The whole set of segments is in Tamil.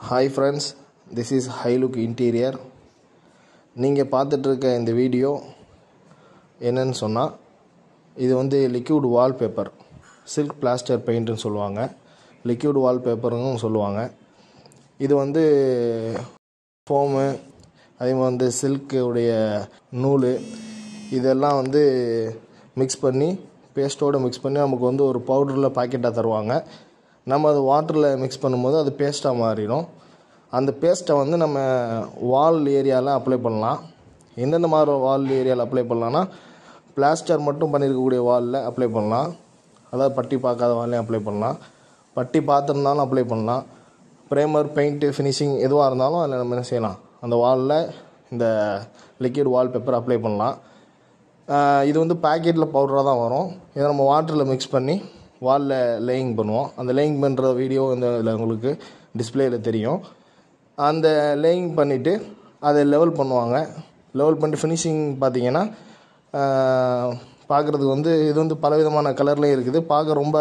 hi friends this is Hilook interior நீங்கள் பார்த்துட்ருக்க இந்த வீடியோ என்னன்னு சொன்னால் இது வந்து லிக்விட் வால்பேப்பர் சில்க் பிளாஸ்டர் பெயிண்ட்டுன்னு சொல்லுவாங்க லிக்விட் வால்பேப்பருன்னு சொல்லுவாங்க இது வந்து ஃபோமு அதே மாதிரி வந்து சில்க்கு உடைய நூல் இதெல்லாம் வந்து மிக்ஸ் பண்ணி பேஸ்ட்டோடு மிக்ஸ் பண்ணி நமக்கு வந்து ஒரு பவுடரில் பாக்கெட்டாக தருவாங்க நம்ம அது வாட்டரில் மிக்ஸ் பண்ணும்போது அது பேஸ்ட்டாக மாறிடும் அந்த பேஸ்ட்டை வந்து நம்ம வால் ஏரியாவில் அப்ளை பண்ணலாம் எந்தெந்த மாதிரி வால் ஏரியாவில் அப்ளை பண்ணலான்னா பிளாஸ்டர் மட்டும் பண்ணியிருக்கக்கூடிய வாலில் அப்ளை பண்ணலாம் அதாவது பட்டி பார்க்காத வால்லையும் அப்ளை பண்ணலாம் பட்டி பார்த்துருந்தாலும் அப்ளை பண்ணலாம் ப்ரேமர் பெயிண்ட்டு ஃபினிஷிங் எதுவாக இருந்தாலும் அதில் நம்ம என்ன செய்யலாம் அந்த வாலில் இந்த லிக்விட் வால்பேப்பர் அப்ளை பண்ணலாம் இது வந்து பேக்கெட்டில் பவுடராக தான் வரும் இதை நம்ம வாட்டரில் மிக்ஸ் பண்ணி வாலில் லேயிங் பண்ணுவோம் அந்த லேயிங் பண்ணுற வீடியோ இந்த இதில் உங்களுக்கு டிஸ்பிளேயில் தெரியும் அந்த லேயிங் பண்ணிவிட்டு அதை லெவல் பண்ணுவாங்க லெவல் பண்ணிட்டு ஃபினிஷிங் பார்த்தீங்கன்னா பார்க்குறதுக்கு வந்து இது வந்து பலவிதமான கலர்லேயும் இருக்குது பார்க்க ரொம்ப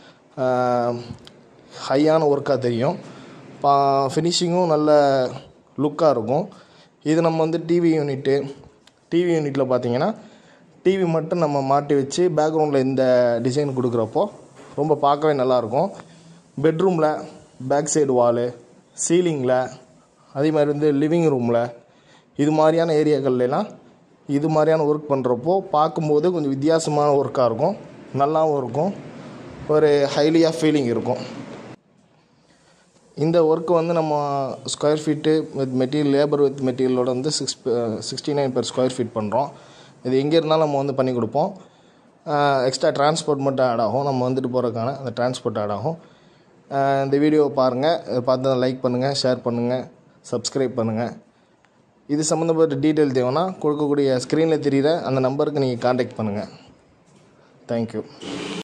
ஹையான ஒர்க்காக தெரியும் பா ஃபினிஷிங்கும் நல்ல லுக்காக இருக்கும் இது நம்ம வந்து டிவி யூனிட்டு டிவி யூனிட்டில் பார்த்தீங்கன்னா டிவி மட்டும் நம்ம மாட்டி வச்சு பேக்ரவுண்டில் இந்த டிசைன் கொடுக்குறப்போ ரொம்ப பார்க்கவே நல்லாயிருக்கும் பெட்ரூமில் பேக் சைடு வாலு சீலிங்கில் அதே மாதிரி வந்து லிவிங் ரூமில் இது மாதிரியான ஏரியாக்கள்லாம் இது மாதிரியான ஒர்க் பண்ணுறப்போ பார்க்கும்போது கொஞ்சம் வித்தியாசமான ஒர்க்காக இருக்கும் நல்லாவும் இருக்கும் ஒரு ஹைலியாக ஃபீலிங் இருக்கும் இந்த ஒர்க்கு வந்து நம்ம square feet with material labour with மெட்டீரியலோட வந்து six sixty nine per square feet பண்ணுறோம் இது எங்கே இருந்தாலும் நம்ம வந்து பண்ணி கொடுப்போம் எக்ஸ்ட்ரா டிரான்ஸ்போர்ட் மட்டும் ஆட் ஆகும் நம்ம வந்துட்டு போகிறதுக்கான அந்த டிரான்ஸ்போர்ட் ஆட் ஆகும் இந்த வீடியோவை பாருங்கள் பார்த்து லைக் பண்ணுங்கள் ஷேர் பண்ணுங்கள் சப்ஸ்கிரைப் பண்ணுங்கள் இது சம்மந்தப்பட்ட டீட்டெயில் தேவைன்னா கொடுக்கக்கூடிய ஸ்க்ரீனில் தெரிகிற அந்த நம்பருக்கு நீங்கள் காண்டாக்ட் பண்ணுங்கள் தேங்க்யூ